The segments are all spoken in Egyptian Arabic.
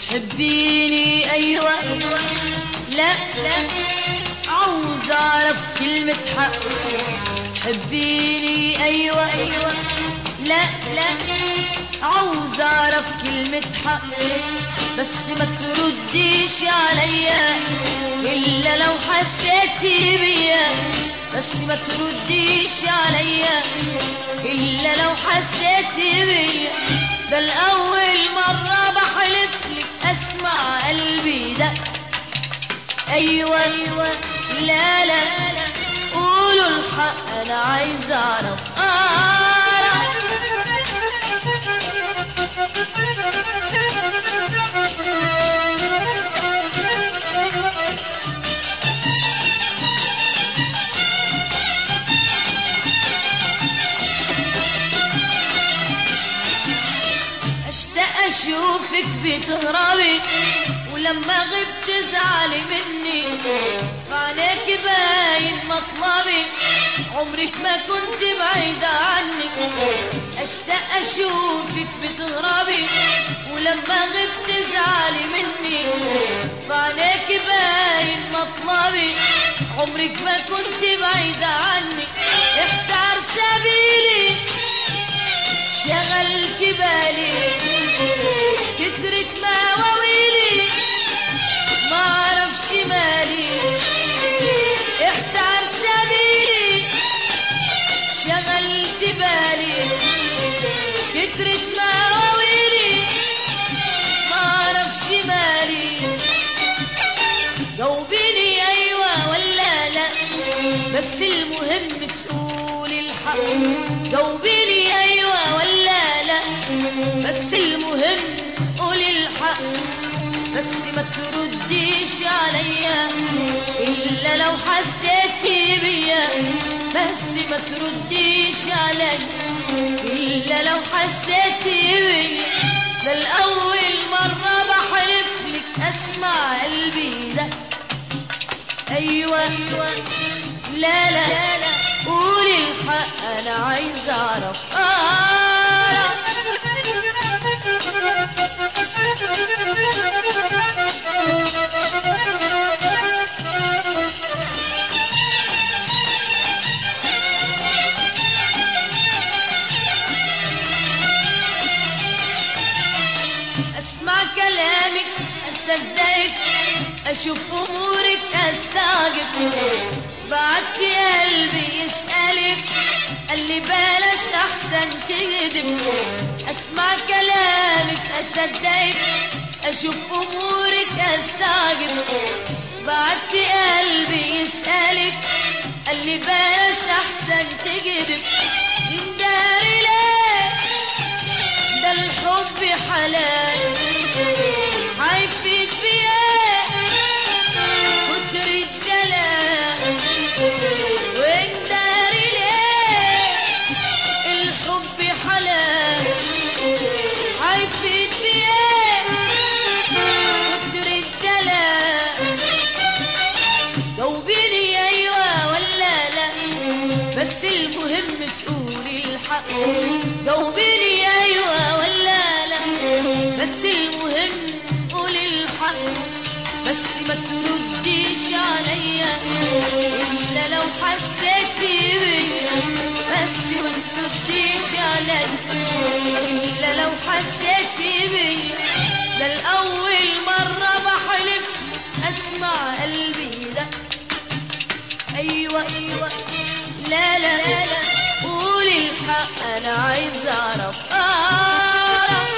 تحبيني أيوة أيوة لا لا عاوز أعرف كلمة حق تحبيني أيوة أيوة لا لا عاوز أعرف كلمة حق بس ما ترديش عليا إلا لو حسيتي بيا بس ما ترديش عليا إلا لو حسيتي بيا ده الأول مرة بحلف لك أسمع قلبي ده أيوة أيوة لا لا لا قولوا الحق أنا عايز أعرف أعرف اشتاق اشوفك بتهربي ولما غبت تزعلي مني فعليك باين مطلبي عمرك ما كنت بعيدة عني اشتاق اشوفك بتهربي ولما غبت تزعلي مني فعليك باين مطلبي عمرك ما كنت بعيدة عني احتار سبيلي شغلت بالي كترت مواويلي ما اعرفش مالي احتار سبيلي شغلت بالي كترت مواويلي ما اعرفش مالي جاوبيني ايوه ولا لا بس المهم تقولي الحق جاوبيني ايوه ولا لا بس المهم قولي الحق بس ما ترديش عليا الا لو حسيتي بيا بس ما ترديش عليا الا لو حسيتي بيا ده الاول مره بحلف لك اسمع قلبي ده ايوه ايوه لا لا لا لا قولي الحق انا عايز اعرف اعرف اسمع كلامك اصدقك اشوف امورك استعجب بعدتي قلبي يسألك قال لي بلاش احسن تكذب اسمع كلامك اصدقك اشوف امورك استعجب بعدتي قلبي يسألك قال لي بلاش احسن تكذب ينداري ليه ده الحب حلال هيفيد بيه كتر الدلال وانداري ليه الحب حلال هيفيد بيه كتر الدلال جاوبيني ايوه ولا لا بس المهم تقولي الحق جاوبيني ايوه ولا لا بس المهم قولي الحق بس ما ترديش عليا الا لو حسيتي بيا بس ما ترديش عليا الا لو حسيتي بيا ده الاول مره بحلف اسمع قلبي ده ايوه ايوه لا لا لا لا قولي الحق انا عايز اعرف اعرف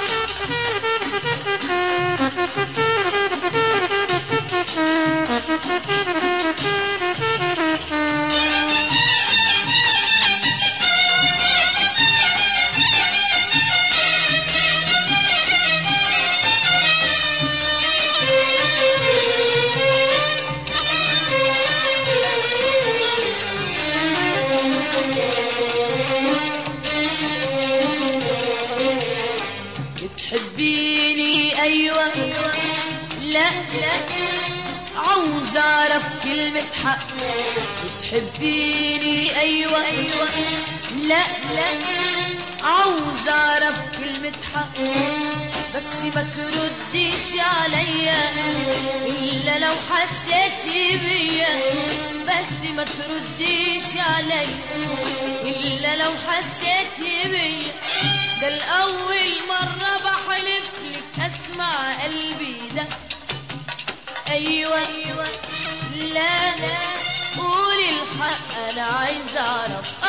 بتحبيني ايوه ايوه لا لا عاوز اعرف كلمة حق بتحبيني ايوه ايوه لا لا عاوز اعرف كلمة حق بس ما ترديش عليا الا لو حسيتي بيا بس ما ترديش عليا الا لو حسيتي بيا ده الاول مرة بحلف لك اسمع قلبي ده ايوه ايوه لا لا قولي الحق انا عايز اعرف